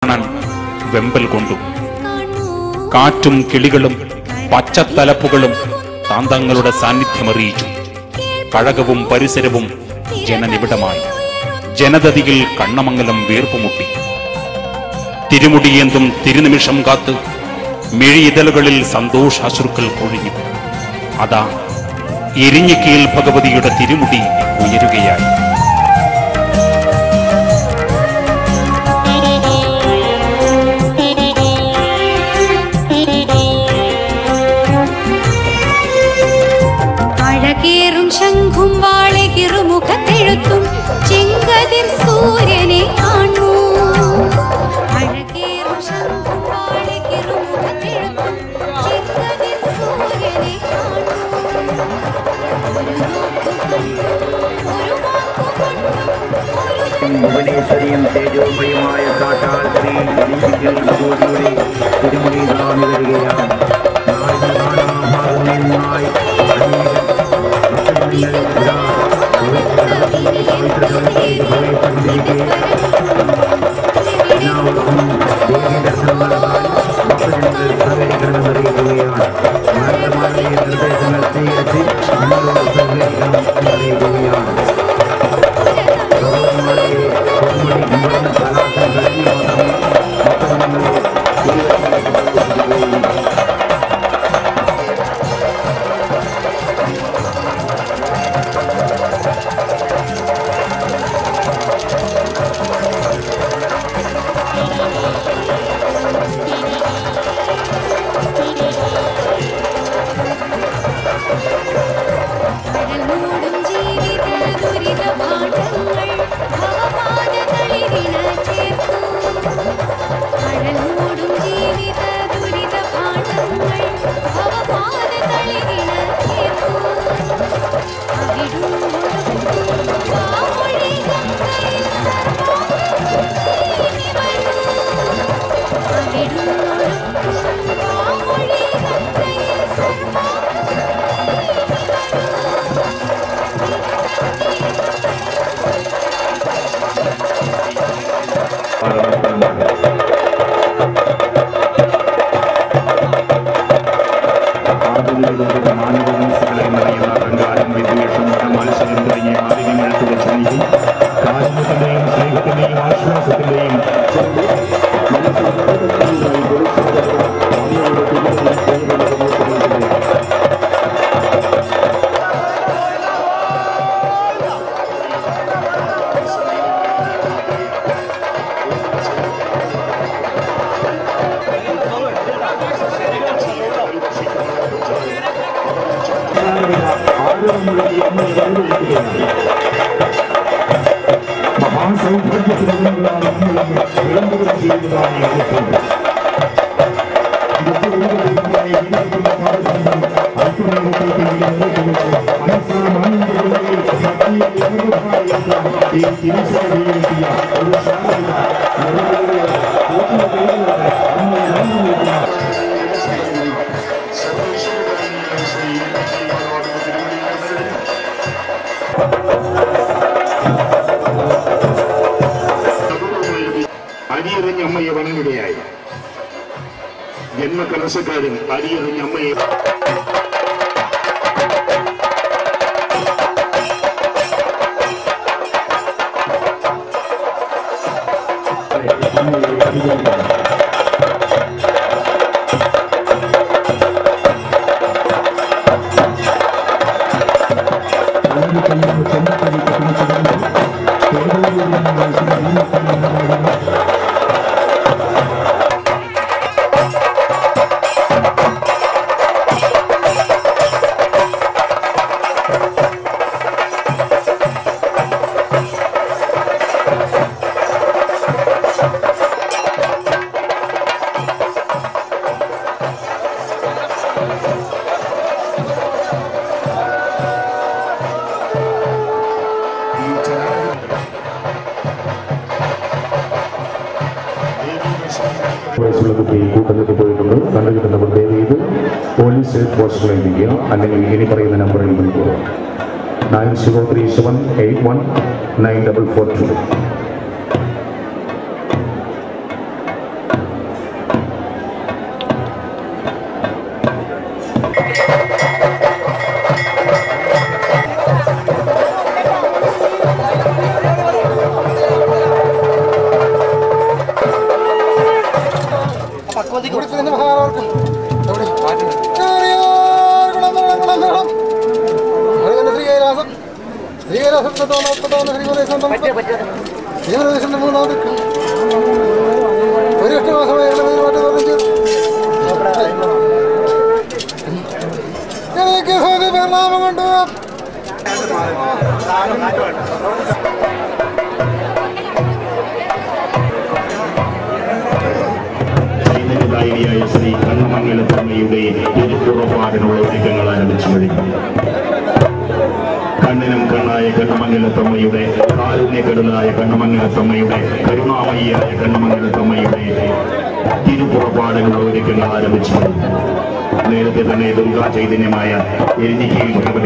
കാണാൻ വെമ്പൽ കൊണ്ടു കാറ്റും കിളികളും പച്ചത്തലപ്പുകളും താന്തങ്ങളുടെ സാന്നിധ്യമറിയിച്ചു കഴകവും പരിസരവും ജനനിബിഡമായി ജനതതിയിൽ കണ്ണമംഗലം വീർപ്പുമുട്ടി തിരുമുടിയേന്തും തിരുനിമിഷം കാത്ത് മിഴിയിതളുകളിൽ സന്തോഷാശ്രുക്കൾ പൊഴിഞ്ഞു അതാ എരിഞ്ഞിക്കയിൽ ഭഗവതിയുടെ തിരുമുടി ഉയരുകയായി അഴകേറും ശംഖും വാളകിറുമുഖത്തെഴുത്തും ചെങ്കതിർ സൂര്യനെ കാണൂ അഴകേറും ശംഖും വാളകിറുമുഖത്തെഴുത്തും ചെങ്കതിർ സൂര്യനെ കാണൂ ഒരു നോക്കുകൊണ്ടും ഒരു വാക്കുകൊണ്ടും ഒരു ഭുവനേശ്വരിയും തേജോമയുമായ കാട്ടാൽ ശ്രീ ദീപിക്കൽ ഭഗവതിയുടെ തിരുമുടി നാമി വരികയാണ് നാടിന് നാനാഭാഗങ്ങളിലായി അനേകം ഭക്തജനങ്ങൾ ഇതാ പവിത്ര ജലത്തിലേക്ക് പ്രവേശിച്ചിരിക്കെ എല്ലാവർക്കും ദേവി ദർശനം നടത്താൻ ഭക്തജനങ്ങൾ സഹകരിക്കണമെന്നറിയിക്കുകയാണ് മാർഗമായ നിർദ്ദേശങ്ങൾ സ്വീകരിച്ച് നിങ്ങളോട് സഹകരിക്കണം എന്നറിയിക്കുകയാണ് സഹോദരന്മാരെ പൊന്മുടി കുമ്പളം കലാശം കഴിഞ്ഞ് മാത്രമേ ഭക്തജനങ്ങളെ ദൈവത്തിലേക്ക് പ്രവേശിക്കുകയുള്ളൂ കടൽമൂടും ജീവിത ദുരിത പാഠങ്ങൾ ഭവപാദതളിരിണ ചേർക്കൂ കടൽമൂടും ജീവിത ദുരിത പാഠങ്ങൾ ഭവപാദതളിരിണ ചേർക്കൂ അവിടുന്നൊഴുകും വാമൊഴി ഗംഗയിൽ സർവ്വം വരൂ അവിടുന്നൊഴുകും വാമൊഴി ഗംഗയിൽ സർവ്വം ആധുനികതയുടെ മാനവമനസ്സുകളെ നിറയുന്ന അഹങ്കാരം വിദ്വേഷം മത്സരം തുടങ്ങിയ മാലിന്യങ്ങൾ തുടച്ചു നീക്കി കാരുണ്യത്തിന്റെയും സ്നേഹത്തിന്റെയും ആശ്വാസത്തിന്റെയും മഹാസൗഭാഗ്യത്തിനുള്ള വിളംബരം ചെയ്യുന്നതാണ് ഈ ഉത്സവം ഈ തിരിച്ചറിയ ഒരു ശാരീരിക അരിയെറിഞ്ഞ അമ്മയെ വനമിടയായി ജന്മകലശക്കാരൻ അരിയെറിഞ്ഞ അമ്മയെ വയസ്സുള്ള കുട്ടി കൂട്ടത്തിൽ പോയിട്ടുണ്ട് കണ്ടുകിട്ടുന്നവർ ദയവ് ചെയ്ത് പോലീസ് ഹെഡ് പോസ്റ്റിൽ എത്തിക്കുക അല്ലെങ്കിൽ ഇനി പറയുന്ന നമ്പറിൽ വിളിക്കുക nine zero three seven eight one nine double four two തിരിഞ്ഞ മഹാരാവർക്കും എവിടെ ശ്രീകൈലാസം ശ്രീകൈലാസത്തെ തോന്നാത്ത ശ്രീമദേശം ശ്രീമദേശന്റെ മൂന്നാമത് ഒരു എട്ട് മാസമായി മാറ്റി തോന്നിച്ചു എനിക്ക് സ്വാതി പരിണാമം കൊണ്ട് ചൈതന്യദായിനിയായ ശ്രീ കണ്ണമംഗലത്തമ്മയുടെ തിരുപ്പുറപ്പാടിനുള്ള ഒരുക്കങ്ങൾ ആരംഭിച്ചു കഴിഞ്ഞു കണ്ണിനും കണ്ണായ കണ്ണമംഗലത്തമ്മയുടെ കാരുണ്യകടലായ കണ്ണമംഗലത്തമ്മയുടെ കരുണാമയിയായ കണ്ണമംഗലത്തമ്മയുടെ തിരുപ്പുറപ്പാടുകളുടെ ഒരുക്കങ്ങൾ ആരംഭിച്ചു കഴിഞ്ഞു നേരത്തെ തന്നെ ദുർഗാ ചൈതന്യമായ എരിഞ്ഞിക്കയിൽ ഭഗവതി